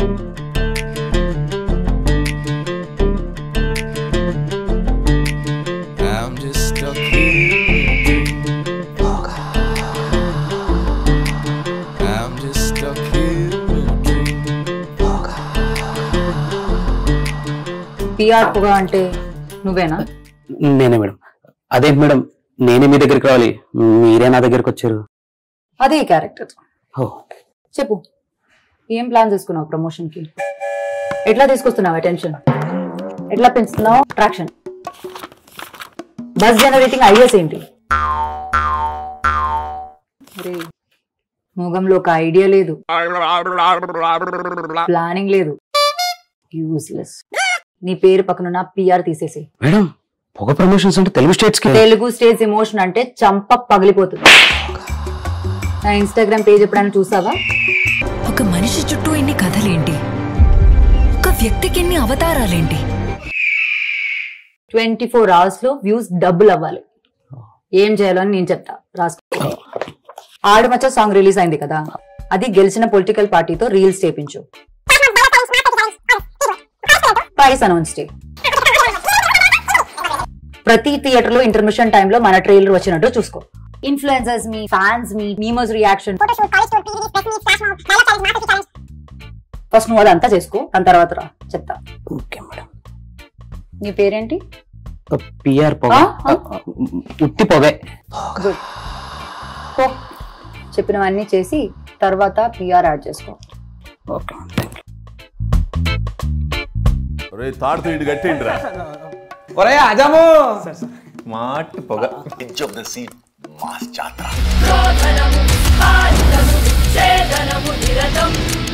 I'm just stuck here. I'm just stuck here. PR పొగ అంటే నువ్వేనా నేనే మేడం అదేంటి మేడం నేనే మీ దగ్గరికి రావాలి మీరే నా దగ్గరికి వచ్చారు అదే క్యారెక్టర్ ఓ చెప్పు ఏం ప్లాన్ చేసుకున్నావు ప్రమోషన్ కి ఎట్లా తీసుకొస్తున్నావు అటెన్షన్ ఎట్లా పెంచుతున్నావు అట్రాక్షన్ బస్ జనరేటింగ్ ఐడియాస్ ఏంటి అరే, మొగంలో ఒక ఐడియా లేదు ప్లానింగ్ లేదు యూస్లెస్ నీ పేరు పక్కనున్న పిఆర్ తీసేసి మేడం పొగ ప్రమోషన్స్ అంటే తెలుగు స్టేట్స్ కి తెలుగు స్టేజ్ ఎమోషన్ అంటే చంప పగిలిపోతుంది నా ఇన్స్టాగ్రామ్ పేజ్ ఎప్పుడైనా చూసావా ఒక మనిషి చుట్టూ ఇన్ని కథలేంటి ఒక వ్యక్తికి ఇన్ని అవతారాలేంటి ట్వంటీ ఫోర్ అవర్స్ లో వ్యూస్ డబుల్ అవ్వాలి ఏం చేయాలో అని నేను చెప్తా రాసుకో ఆడమచ్చ సాంగ్ రిలీజ్ అయింది కదా అది గెలిచిన పొలిటికల్ పార్టీతో రీల్స్ చేపించు ప్రైస్ అనౌన్స్ చేయి ప్రతి థియేటర్ లో ఇంటర్మిషన్ టైంలో మన ట్రైలర్ వచ్చినట్టు చూసుకో ఇన్ఫ్లుయెన్సర్స్ మీ ఫ్యాన్స్ మీ మీమోస్ రియాక్షన్ ఫస్ట్ నువ్వు అదంతా చేసుకో దాని తర్వాత రా చెప్తా ఓకే మేడం నీ పేరేంటి పిఆర్ పొగ ఆ? ఆ? ఉత్తి పొగే గుడ్ పో చెప్పినవన్నీ చేసి తర్వాత పిఆర్ యాడ్ చేసుకో ఓకే థ్యాంక్ యూ రే తాడుతూ ఇటు కట్టేయండిరా ఒరే అజము మాటి పొగ edge of the seat mass jatra శోధనము బాధితము ఛేదనము నిరతం